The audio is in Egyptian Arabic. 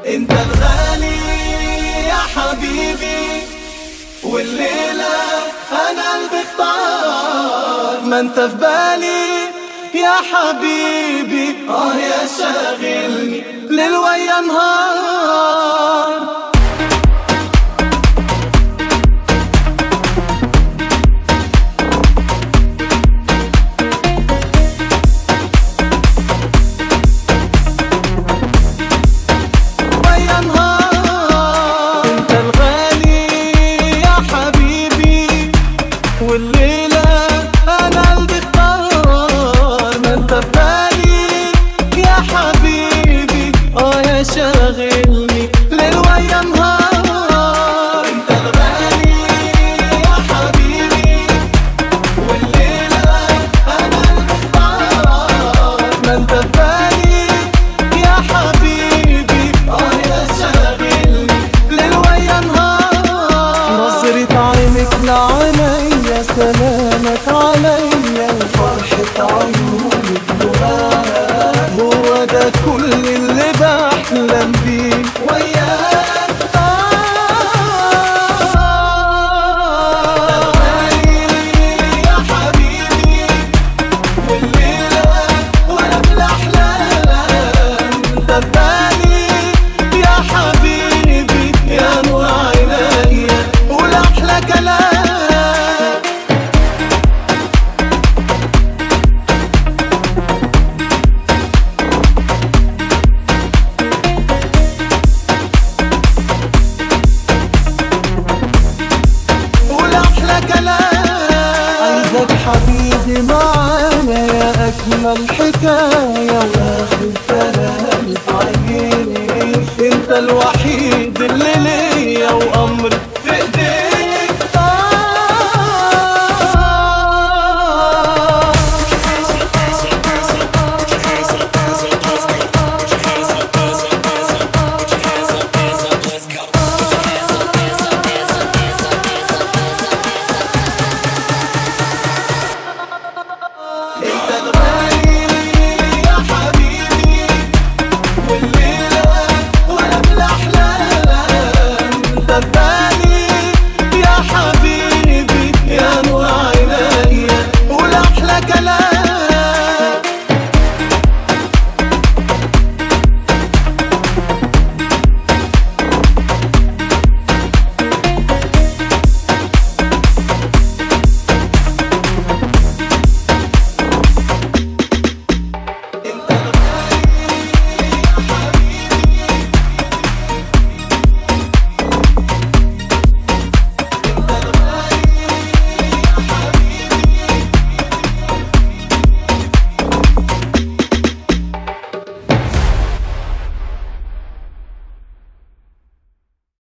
انت الغالي يا حبيبي والليلة انا اللي بختار ما انت في بالي يا حبيبي اه يا شاغلني ليل ويا نهار ويا نهار انت الغالي يا حبيبي والليلة انا اللي بختار ما انت في بالي يا حبيبي اه يا شاغلني ليل ويا نهار انت الغالي يا حبيبي والليلة انا اللي بختار ما انت في بالي يا حبيبي اه يا شاغلني ليل ويا نهار نظرة عينك لعينيا سلامك عليا فرحة عيونك لغات هو ده كل اللي بحلم بيه وياك غالي يا حبيبي والليلة وانا في الاحلام انت في بالي يا حبيبي يا نور عينيا والاحلى كلام والاحلى كلام عايزك حبيبي معانا يا أجمل حكاية واخد كلام في عيني انت الوحيد اللي ليا وامري